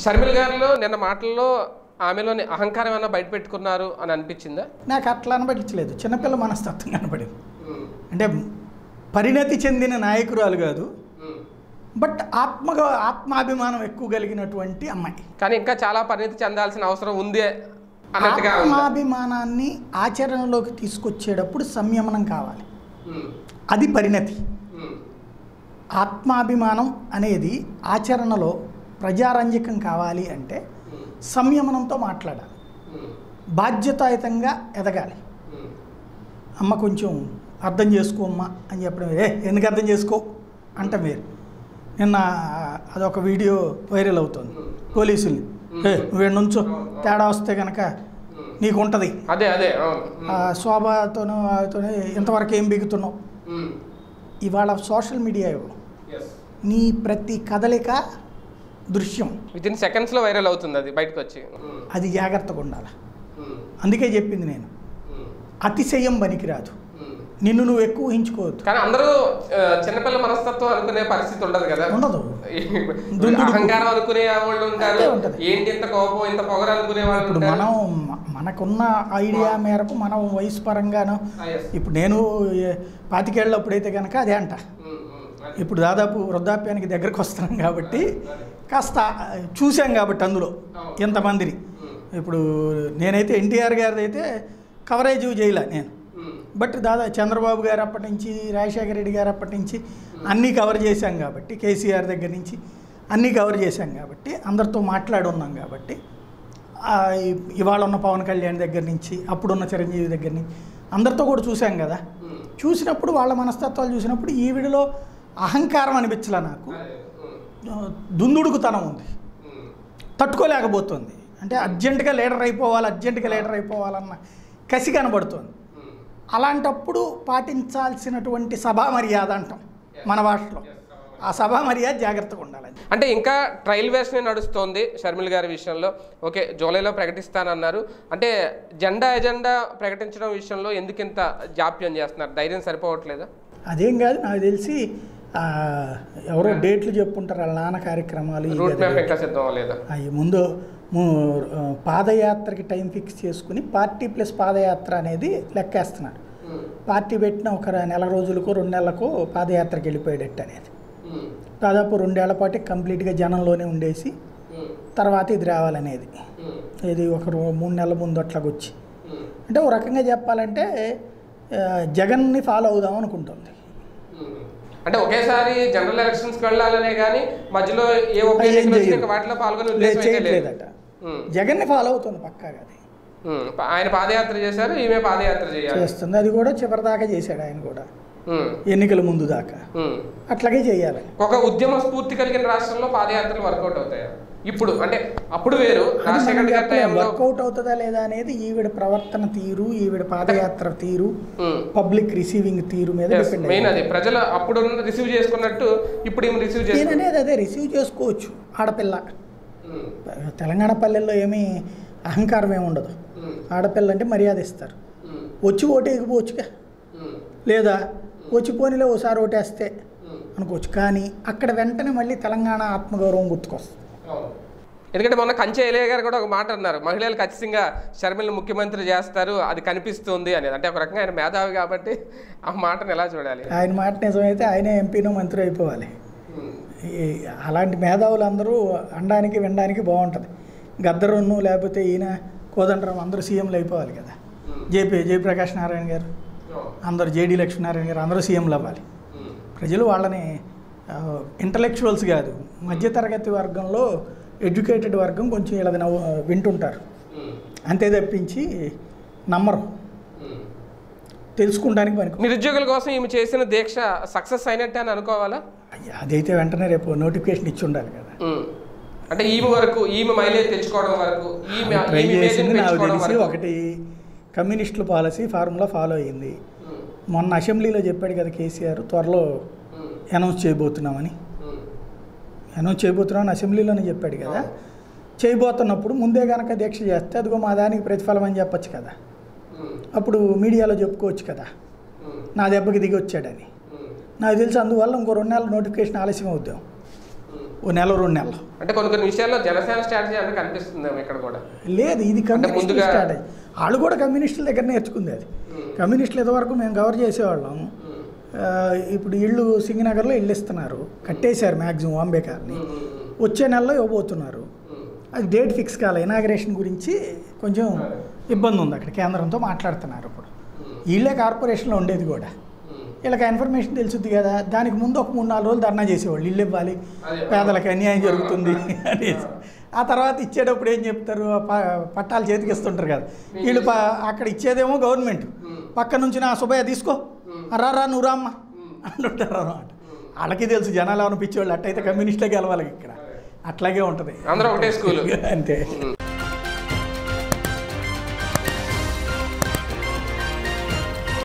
షర్మిల గారిలో నిన్న మాటల్లో ఆమెలోని అహంకారం ఏమైనా బయట పెట్టుకున్నారు అని అనిపించిందా నాకు అట్లా అనబడించలేదు చిన్నపిల్ల మనస్తత్వం కనబడింది అంటే పరిణతి చెందిన నాయకురాలు కాదు బట్ ఆత్మగా ఆత్మాభిమానం ఎక్కువ కలిగినటువంటి అమ్మాయి కానీ ఇంకా చాలా పరిణితి చెందాల్సిన అవసరం ఉంది అన్నట్టుగా ఉందా? ఆత్మాభిమానాన్ని ఆచరణలోకి తీసుకొచ్చేటప్పుడు సంయమనం కావాలి ఉమ్, అది పరిణతి ఉమ్, ఆత్మాభిమానం అనేది ఆచరణలో ప్రజారంజకం కావాలి అంటే ఉమ్, సంయమనంతో మాట్లాడాలి ఉమ్, బాధ్యతాయుతంగా ఎదగాలి ఉమ్, అమ్మ కొంచెం అర్థం చేసుకో అమ్మ అని చెప్పడం ఏ ఎందుకు అర్థం చేసుకో అంట మీరు నిన్న అదొక వీడియో వైరల్ అవుతుంది పోలీసులు ఏ నువ్వు నుంచో తేడా వస్తే కనుక ఉమ్. నీకు ఉంటుంది అదే అదే అవును ఆ శోభతోనూ వాటితోనే ఇంతవరకు ఏం బిగుతున్నావు ఉమ్, ఇవాళ సోషల్ మీడియా yes. నీ ప్రతి కదలిక దృశ్యం విత్ ఇన్ సెకండ్స్లో వైరల్ అవుతుంది అది బయటకు వచ్చి ఉమ్, అది జాగ్రత్తగా ఉండాలి ఉమ్, అందుకే చెప్పింది నేను ఉమ్, అతిశయం పనికిరాదు ఉమ్. నిన్ను నువ్వు ఎక్కువ ఊహించుకోవద్దు కానీ అందరూ ఆ, చిన్నపిల్ల మనస్తత్వం అనుకునే పరిస్థితి ఉండదు కదా ఉండదు ఇప్పుడు అహంకారం అనుకునే వాళ్ళు ఉంటారు అంతే ఉంటది. ఏంటి ఇంత కోపం ఇంత పొగరు అనుకునే వాళ్ళు ఇప్పుడు ఉంటారు మనం మ- మనకున్న ఐడియా మేరకు మనం వయసు పరంగాను Ah, yes. ఇప్పుడు నేను ఏ- పాతికేళ్ళప్పుడైతే కనుక అదే అంట ఉమ్, ఉమ్, అది. ఇప్పుడు దాదాపు వృద్ధాప్యానికి దగ్గరకు వస్తున్నాం కాబట్టి కాస్త చూసాం కాబట్టి అందులో ఎంతమందిని ఉమ్, ఇప్పుడు నేనైతే ఎన్టీఆర్ గారిది అయితే కవరేజ్ చేయలే నేను ఉమ్, బట్ దాదాపు చంద్రబాబు గారు అప్పటి నుంచి రాజశేఖర రెడ్డి గారు అప్పటి నుంచి అన్నీ కవర్ చేశాం కాబట్టి కేసీఆర్ దగ్గర నుంచి అన్నీ కవర్ చేశాం కాబట్టి అందరితో మాట్లాడి ఉన్నాం కాబట్టి ఆ, ఇ- ఇవాళ ఉన్న పవన్ కళ్యాణ్ దగ్గర నుంచి అప్పుడున్న చిరంజీవి దగ్గర నుంచి అందరితో కూడా చూశాం కదా ఉమ్, చూసినప్పుడు వాళ్ళ మనస్తత్వాలు చూసినప్పుడు ఈవిడలో అహంకారం అనిపించలే నాకు అదే, ఉమ్, ఆ, దుందుడుకుతనం ఉంది ఉమ్, తట్టుకోలేకపోతుంది అంటే అర్జెంటుగా లీడర్ అయిపోవాలి అర్జెంటుగా లీడర్ అయిపోవాలన్న కసి కనబడుతుంది ఉమ్. అలాంటప్పుడు పాటించాల్సినటువంటి సభా మర్యాద అంటాం మన భాషలో ఆ సభా మర్యాద జాగ్రత్తగా ఉండాలని అంటే ఇంకా ట్రయల్ వేషన్ నడుస్తోంది షర్మిల గారి విషయంలో ఓకే జూలైలో ప్రకటిస్తానన్నారు అంటే జెండా ఎజెండా ప్రకటించడం విషయంలో ఎందుకు ఇంత జాప్యం చేస్తున్నారు ధైర్యం సరిపోవట్లేదా అదేం కాదు నాకు తెలిసి ఆ, ఎవరో డేట్లు చెప్పుంటారు వాళ్ళ నాన్న కార్యక్రమాలు ఈ రూట్ గది. మ్యాప్ ఇంకా సిద్ధం అవ్వలేదా అవి ముందు ము- ఆ, పాదయాత్రకి టైం ఫిక్స్ చేసుకుని పార్టీ ప్లస్ పాదయాత్ర అనేది లెక్కేస్తున్నాడు ఉమ్, పార్టీ పెట్టిన ఒక నెల రోజులకో రెండు నెలలకు పాదయాత్రకి వెళ్ళిపోయేటట్టు అనేది ఉమ్, దాదాపు రెండేళ్ల పాటు కంప్లీట్గా జనంలోనే ఉండేసి ఉమ్, తర్వాత ఇది రావాలనేది ఉమ్, ఇది ఒక రో- మూడు నెలల ముందు అట్లాగొచ్చి ఉమ్, అంటే ఓ రకంగా చెప్పాలంటే ఆ, జగన్ని ఫాలో అవుదాం అనుకుంటుంది ఉమ్. అంటే ఒకేసారి జనరల్ ఎలక్షన్స్ కి వెళ్ళాలనే కానీ మధ్యలో ఏ ఉప ఏం ఎన్నికలు వచ్చినా చేయదు. ఇంకా వాటిలో పాల్గొనే లేదు ఉద్దేశం అయితే లేదు చేయట్లేదట ఉమ్, జగన్ని ఫాలో అవుతుంది పక్కాగా అది ఉమ్. ఆయన పాదయాత్ర చేశారు ఈమె పాదయాత్ర చేయాలి చేస్తుంది అది కూడా చివరిదాకా చేశాడు ఆయన కూడా ఉమ్, ఎన్నికల ముందు దాకా ఉమ్. అట్లాగే చేయాలి ఒక ఉద్యమ స్ఫూర్తి కలిగిన రాష్ట్రంలో పాదయాత్రలు వర్కౌట్ అవుతాయా ఇప్పుడు అంటే అప్పుడు వేరు రాజశేఖర్ గారి టైంలో వర్కౌట్ అవుతుందా లేదా అనేది ఈవిడ ప్రవర్తన తీరు ఈవిడ పాదయాత్ర తీరు ఉమ్, పబ్లిక్ రిసీవింగ్ తీరు మీద yes, డిపెండ్ మెయిన్ అది ప్రజలు అప్పుడు రిసీవ్ చేసుకున్నట్టు ఇప్పుడు ఈమె రిసీవ్ నేను చేసుకున్నారు అనేది అదే రిసీవ్ చేసుకోవచ్చు ఆడపిల్ల తెలంగాణ పల్లెల్లో ఏమీ అహంకారం ఏమి ఉండదు ఆడపిల్ల అంటే మర్యాద ఇస్తారు వచ్చి ఓటేయకపోవచ్చుగా లేదా వచ్చి పోనీలో ఓసారి ఓటేస్తే అనుకోవచ్చు కానీ అక్కడ వెంటనే మళ్ళీ తెలంగాణ ఆత్మగౌరవం గుర్తుకొస్తుంది ఎందుకంటే మొన్న కంచె ఎలయ్య గారు కూడా ఒక మాట అన్నారు మహిళలు ఖచ్చితంగా షర్మిలను ముఖ్యమంత్రి చేస్తారు అది కనిపిస్తుంది అనేది అంటే ఒక రకంగా ఆయన మేధావి కాబట్టి ఆ మాటను ఎలా చూడాలి ఆయన మాట నిజమైతే ఆయనే ఎంపీనో మంత్రి అయిపోవాలి ఉమ్, ఈ అలాంటి మేధావులు అందరూ అనడానికి వినడానికి బాగుంటుంది గద్దరును లేకపోతే ఈయన కోదండరాం అందరూ సీఎంలు అయిపోవాలి కదా ఉమ్, జేపీ జయప్రకాష్ నారాయణ గారు ఉమ్, అందరూ జేడీ లక్ష్మీనారాయణ గారు అందరూ సీఎంలు అవ్వాలి ఉమ్, ప్రజలు వాళ్ళని ఇంటలెక్చువల్స్ కాదు మధ్యతరగతి వర్గంలో ఎడ్యుకేటెడ్ వర్గం కొంచెం వీళ్ళది నవ్వు వింటుంటారు ఉమ్, అంతే తప్పించి నమ్మరు ఉమ్. తెలుసుకుంటానికి పనికి నిరుద్యోగుల కోసం ఈమె చేసిన దీక్ష సక్సెస్ అయినట్టే అని అనుకోవాలా అయ్య, అదైతే వెంటనే రేపు నోటిఫికేషన్ ఇచ్చి ఉండాలి కదా ఉమ్. అంటే ఈమె వరకు ఈమె మైలేజ్ తెచ్చుకోవడం వరకు ఈమె ట్రై ఈమె చేసింది ఇమేజ్ని నాకు పెంచుకోవడం తెలిసి వరకు ఒకటి కమ్యూనిస్టుల పాలసీ ఫార్ములా ఫాలో అయ్యింది ఉమ్, మొన్న అసెంబ్లీలో చెప్పాడు కదా కేసీఆర్ త్వరలో ఉమ్, అనౌన్స్ చేయబోతున్నామని ఉమ్, అనౌన్స్ చేయబోతున్నామని అసెంబ్లీలోనే చెప్పాడు కదా చేయబోతున్నప్పుడు ముందే కనుక దీక్ష చేస్తే అదిగో మా దానికి ప్రతిఫలం అని చెప్పొచ్చు కదా ఉమ్, అప్పుడు మీడియాలో చెప్పుకోవచ్చు కదా ఉమ్, నా దెబ్బకి దిగి వచ్చాడని ఉమ్, నాకు తెలిసి అందువల్ల ఇంకో రెండు నెలల నోటిఫికేషన్ ఆలస్యం అవుద్దాం ఉమ్. ఓ నెల రెండు నెలలు అంటే కొన్ని కొన్ని విషయాల్లో జనసేన స్ట్రాటజీ అంటే కనిపిస్తుంది ఇక్కడ కూడా లేదు ఇది కమ్యూనిస్టుల ముందుగా- స్ట్రాటజీ వాళ్ళు కూడా కమ్యూనిస్టుల దగ్గర నేర్చుకుంది అది కమ్యూనిస్టులు ఇంతవరకు మేము కవర్ చేసేవాళ్ళం ఆ, ఇప్పుడు ఇళ్ళు సింగనగర్లో ఇళ్ళు ఇస్తున్నారు కట్టేశారు మ్యాక్సిమం అంబేద్కర్ని వచ్చే నెలలో ఇవ్వబోతున్నారు అది డేట్ ఫిక్స్ కాలే ఇనాగ్రేషన్ గురించి కొంచెం ఇబ్బంది ఉంది అక్కడ కేంద్రంతో మాట్లాడుతున్నారు ఇప్పుడు వీళ్ళే కార్పొరేషన్లో ఉండేది కూడా వీళ్ళకి ఆ ఇన్ఫర్మేషన్ తెలుసుద్ది కదా దానికి ముందు ఒక మూడు నాలుగు రోజులు ధర్నా చేసేవాళ్ళు ఇల్లు ఇవ్వాలి అదే. పేదలకు అన్యాయం జరుగుతుంది అనేసి ఆ తర్వాత ఇచ్చేటప్పుడు ఏం చెప్తారు ప- పట్టాలు చేతికి ఇస్తుంటారు కదా వీళ్ళు ప- అక్కడ ఇచ్చేదేమో గవర్నమెంట్ పక్క నుంచి నా సుబ్బయ్య తీసుకో రా రా నువ్వు రామ్మ అంటుంటారు అనమాట వాళ్ళకి తెలుసు జనాలు ఎవరిని పిచ్చేవాళ్ళు అట్టయితే కమ్యూనిస్టులే గెలవాలి ఇక్కడ అట్లాగే ఉంటుంది అందరూ ఒకటే స్కూలు అంతే